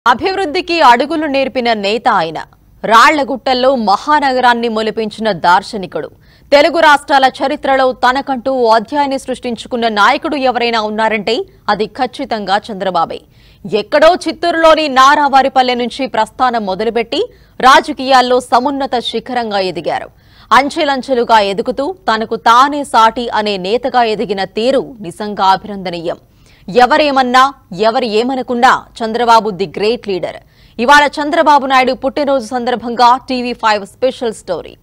అభివృద్ధికి అడుగులు నేర్పిన నేత ఆయన రాళ్లగుట్టల్లో మహానగరాన్ని మొలిపించిన దార్శనికుడు తెలుగు రాష్ట్రాల చరిత్రలో తనకంటూ ఓ అధ్యాయాన్ని సృష్టించుకున్న నాయకుడు ఎవరైనా ఉన్నారంటే అది ఖచ్చితంగా చంద్రబాబే ఎక్కడో చిత్తూరులోని నారావారిపల్లె నుంచి ప్రస్థానం మొదలుపెట్టి రాజకీయాల్లో సమున్నత శిఖరంగా ఎదిగారు అంచెలంచెలుగా ఎదుగుతూ తనకు తానే సాటి అనే నేతగా ఎదిగిన తీరు నిజంగా అభినందనీయం ఎవరేమన్నా ఎవరు ఏమనుకున్నా చంద్రబాబు ది గ్రేట్ లీడర్ ఇవాళ చంద్రబాబు నాయుడు పుట్టినరోజు సందర్భంగా టీవీ ఫైవ్ స్పెషల్ స్టోరీ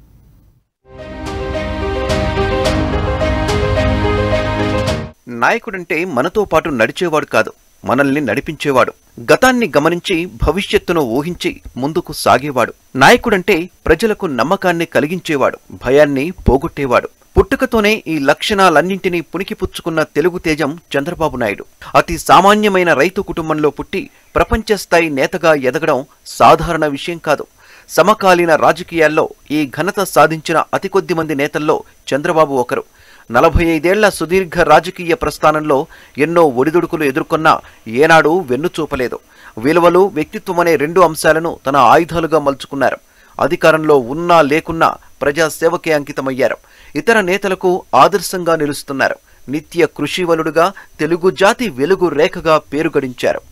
నాయకుడంటే మనతో పాటు నడిచేవాడు కాదు మనల్ని నడిపించేవాడు గతాన్ని గమనించి భవిష్యత్తును ఊహించి ముందుకు సాగేవాడు నాయకుడంటే ప్రజలకు నమ్మకాన్ని కలిగించేవాడు భయాన్ని పోగొట్టేవాడు పుట్టుకతోనే ఈ లక్షణాలన్నింటినీ పుణికిపుచ్చుకున్న తెలుగు తేజం చంద్రబాబు నాయుడు అతి సామాన్యమైన రైతు కుటుంబంలో పుట్టి ప్రపంచ స్థాయి నేతగా ఎదగడం సాధారణ విషయం కాదు సమకాలీన రాజకీయాల్లో ఈ ఘనత సాధించిన అతి కొద్ది మంది నేతల్లో చంద్రబాబు ఒకరు నలభై ఐదేళ్ల సుదీర్ఘ రాజకీయ ప్రస్థానంలో ఎన్నో ఒడిదుడుకులు ఎదుర్కొన్నా ఏనాడు వెన్నుచూపలేదు విలువలు వ్యక్తిత్వం అనే రెండు అంశాలను తన ఆయుధాలుగా మలుచుకున్నారు అధికారంలో ఉన్నా లేకున్నా ప్రజాసేవకే అంకితమయ్యారు ఇతర నేతలకు ఆదర్శంగా నిలుస్తున్నారు నిత్య కృషివలుడుగా తెలుగు జాతి వెలుగు రేఖగా పేరు గడించారు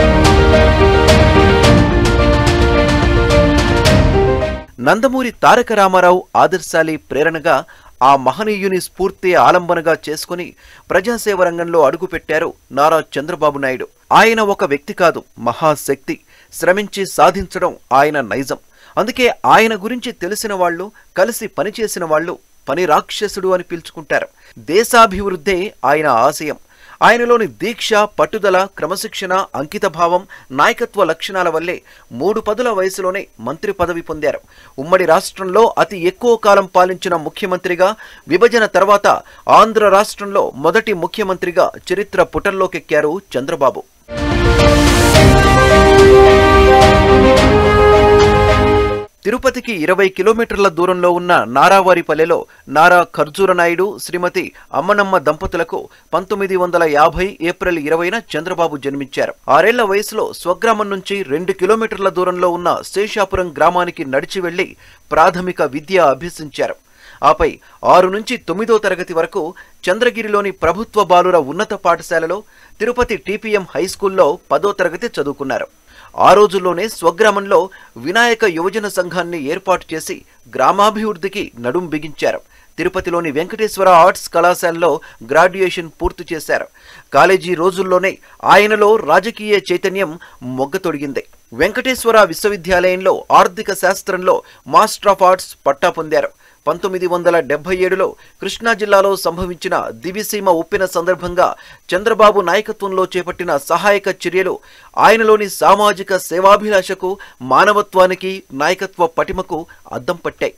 నందమూరి తారక రామారావు ఆదర్శాలి ప్రేరణగా ఆ మహనీయుని స్ఫూర్తి ఆలంబనగా చేసుకుని ప్రజాసేవ రంగంలో అడుగుపెట్టారు నారా చంద్రబాబు నాయుడు ఆయన ఒక వ్యక్తి కాదు మహాశక్తి శ్రమించి సాధించడం ఆయన నైజం అందుకే ఆయన గురించి తెలిసిన వాళ్ళు కలిసి పనిచేసిన వాళ్ళు పని రాక్షసుడు అని పిలుచుకుంటారు దేశాభివృద్ధే ఆయన ఆశయం ఆయనలోని దీక్ష పట్టుదల క్రమశిక్షణ అంకితభావం నాయకత్వ లక్షణాల వల్లే మూడు పదుల వయసులోనే మంత్రి పదవి పొందారు ఉమ్మడి రాష్ట్రంలో అతి ఎక్కువ కాలం పాలించిన ముఖ్యమంత్రిగా విభజన తర్వాత ఆంధ్ర రాష్ట్రంలో మొదటి ముఖ్యమంత్రిగా చరిత్ర పుటల్లోకెక్కారు చంద్రబాబు తిరుపతికి ఇరవై కిలోమీటర్ల దూరంలో ఉన్న నారావారిపల్లెలో నారా ఖర్జూర నాయుడు శ్రీమతి అమ్మనమ్మ దంపతులకు పంతొమ్మిది వందల యాభై ఏప్రిల్ ఇరవైన చంద్రబాబు జన్మించారు ఆరేళ్ల వయసులో స్వగ్రామం నుంచి రెండు కిలోమీటర్ల దూరంలో ఉన్న శేషాపురం గ్రామానికి నడిచి వెళ్లి ప్రాథమిక విద్య అభ్యసించారు ఆపై ఆరు నుంచి తొమ్మిదో తరగతి వరకు చంద్రగిరిలోని ప్రభుత్వ బాలుర ఉన్నత పాఠశాలలో తిరుపతి టీపీఎం హైస్కూల్లో పదో తరగతి చదువుకున్నారు ఆ రోజుల్లోనే స్వగ్రామంలో వినాయక యువజన సంఘాన్ని ఏర్పాటు చేసి గ్రామాభివృద్ధికి నడుం బిగించారు తిరుపతిలోని వెంకటేశ్వర ఆర్ట్స్ కళాశాలలో గ్రాడ్యుయేషన్ పూర్తి చేశారు కాలేజీ రోజుల్లోనే ఆయనలో రాజకీయ చైతన్యం మొగ్గతొడిగింది వెంకటేశ్వర విశ్వవిద్యాలయంలో ఆర్థిక శాస్త్రంలో మాస్టర్ ఆఫ్ ఆర్ట్స్ పట్టా పొందారు పంతొమ్మిది వందల డెబ్బై ఏడులో కృష్ణా జిల్లాలో సంభవించిన దివిసీమ ఉప్పిన సందర్భంగా చంద్రబాబు నాయకత్వంలో చేపట్టిన సహాయక చర్యలు ఆయనలోని సామాజిక సేవాభిలాషకు మానవత్వానికి నాయకత్వ పటిమకు అద్దం పట్టాయి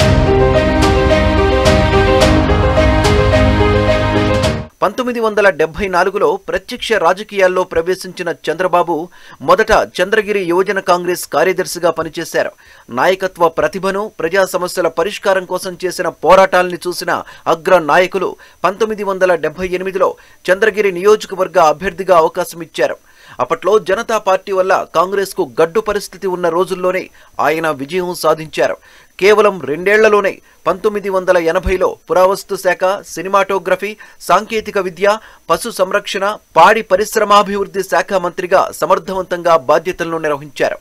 పంతొమ్మిది వందల డెబ్బై నాలుగులో ప్రత్యక్ష రాజకీయాల్లో ప్రవేశించిన చంద్రబాబు మొదట చంద్రగిరి యువజన కాంగ్రెస్ కార్యదర్శిగా పనిచేశారు నాయకత్వ ప్రతిభను ప్రజా సమస్యల పరిష్కారం కోసం చేసిన పోరాటాల్ని చూసిన అగ్ర నాయకులు పంతొమ్మిది వందల డెబ్బై ఎనిమిదిలో చంద్రగిరి నియోజకవర్గ అభ్యర్థిగా అవకాశం ఇచ్చారు అప్పట్లో జనతా పార్టీ వల్ల కాంగ్రెస్ కు గడ్డు పరిస్థితి ఉన్న రోజుల్లోనే ఆయన విజయం సాధించారు కేవలం రెండేళ్లలోనే పంతొమ్మిది వందల ఎనభైలో పురావస్తు శాఖ సినిమాటోగ్రఫీ సాంకేతిక విద్య పశు సంరక్షణ పాడి పరిశ్రమాభివృద్ధి శాఖ మంత్రిగా సమర్థవంతంగా బాధ్యతలను నిర్వహించారు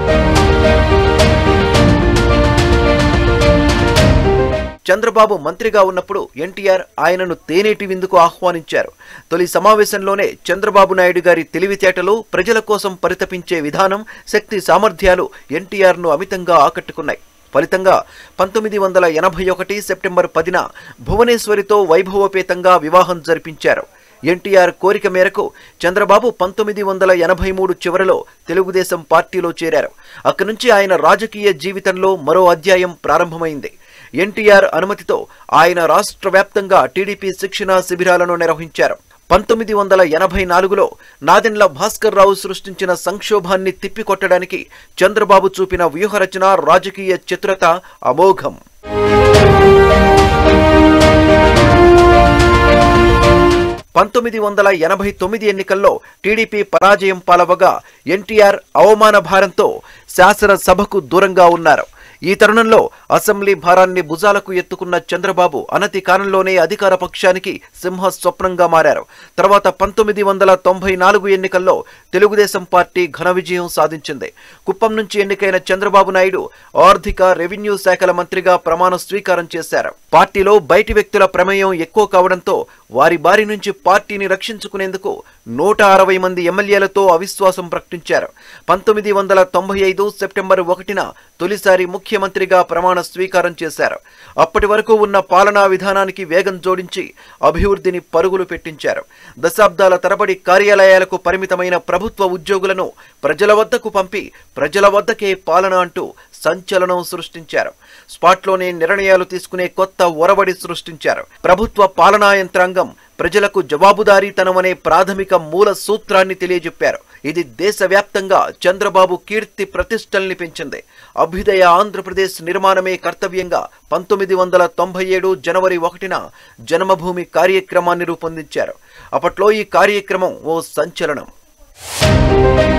చంద్రబాబు మంత్రిగా ఉన్నప్పుడు ఎన్టీఆర్ ఆయనను తేనేటి విందుకు ఆహ్వానించారు తొలి సమావేశంలోనే చంద్రబాబు నాయుడు గారి తెలివితేటలు ప్రజల కోసం పరితపించే విధానం శక్తి సామర్థ్యాలు ఎన్టీఆర్ను అమితంగా ఆకట్టుకున్నాయి ఫలితంగా పంతొమ్మిది వందల ఎనభై ఒకటి సెప్టెంబర్ పదిన భువనేశ్వరితో వైభవపేతంగా వివాహం జరిపించారు ఎన్టీఆర్ కోరిక మేరకు చంద్రబాబు పంతొమ్మిది వందల ఎనభై మూడు చివరలో తెలుగుదేశం పార్టీలో చేరారు అక్కడి నుంచి ఆయన రాజకీయ జీవితంలో మరో అధ్యాయం ప్రారంభమైంది ఎన్టీఆర్ అనుమతితో ఆయన రాష్ట్ర వ్యాప్తంగా టీడీపీ శిక్షణా శిబిరాలను నిర్వహించారు పంతొమ్మిది వందల ఎనభై నాలుగులో నాదెండ్ల భాస్కర్ రావు సృష్టించిన సంక్షోభాన్ని తిప్పికొట్టడానికి చంద్రబాబు చూపిన వ్యూహరచన రాజకీయ చతురత అమోఘం పంతొమ్మిది వందల ఎనభై తొమ్మిది ఎన్నికల్లో టీడీపీ పరాజయం పాలవగా ఎన్టీఆర్ అవమాన భారంతో శాసనసభకు దూరంగా ఉన్నారు ఈ తరుణంలో అసెంబ్లీ భారాన్ని భుజాలకు ఎత్తుకున్న చంద్రబాబు అనతి కాలంలోనే అధికార పక్షానికి సింహ స్వప్నంగా మారారు తర్వాత పంతొమ్మిది వందల తొంభై నాలుగు ఎన్నికల్లో తెలుగుదేశం పార్టీ ఘన విజయం సాధించింది కుప్పం నుంచి ఎన్నికైన చంద్రబాబు నాయుడు ఆర్థిక రెవెన్యూ శాఖల మంత్రిగా ప్రమాణ స్వీకారం చేశారు పార్టీలో బయటి వ్యక్తుల ప్రమేయం ఎక్కువ కావడంతో వారి బారి నుంచి పార్టీని రక్షించుకునేందుకు నూట అరవై మంది ఎమ్మెల్యేలతో అవిశ్వాసం ప్రకటించారు పంతొమ్మిది వందల తొంభై ఐదు సెప్టెంబర్ ఒకటిన తొలిసారి ముఖ్యమంత్రిగా ప్రమాణ స్వీకారం చేశారు అప్పటి వరకు ఉన్న పాలనా విధానానికి వేగం జోడించి అభివృద్ధిని పరుగులు పెట్టించారు దశాబ్దాల తరబడి కార్యాలయాలకు పరిమితమైన ప్రభుత్వ ఉద్యోగులను ప్రజల వద్దకు పంపి ప్రజల వద్దకే పాలన అంటూ సంచలనం సృష్టించారు స్పాట్లోనే నిర్ణయాలు తీసుకునే కొత్త ఒరవడి సృష్టించారు ప్రభుత్వ పాలనా యంత్రాంగం ప్రజలకు జవాబుదారీతనమనే ప్రాథమిక మూల సూత్రాన్ని తెలియజెప్పారు ఇది దేశవ్యాప్తంగా చంద్రబాబు కీర్తి ప్రతిష్టల్ని పెంచింది అభ్యుదయ ఆంధ్రప్రదేశ్ నిర్మాణమే కర్తవ్యంగా పంతొమ్మిది వందల తొంభై ఏడు జనవరి ఒకటిన జన్మభూమి కార్యక్రమాన్ని రూపొందించారు అప్పట్లో ఈ కార్యక్రమం ఓ సంచలనం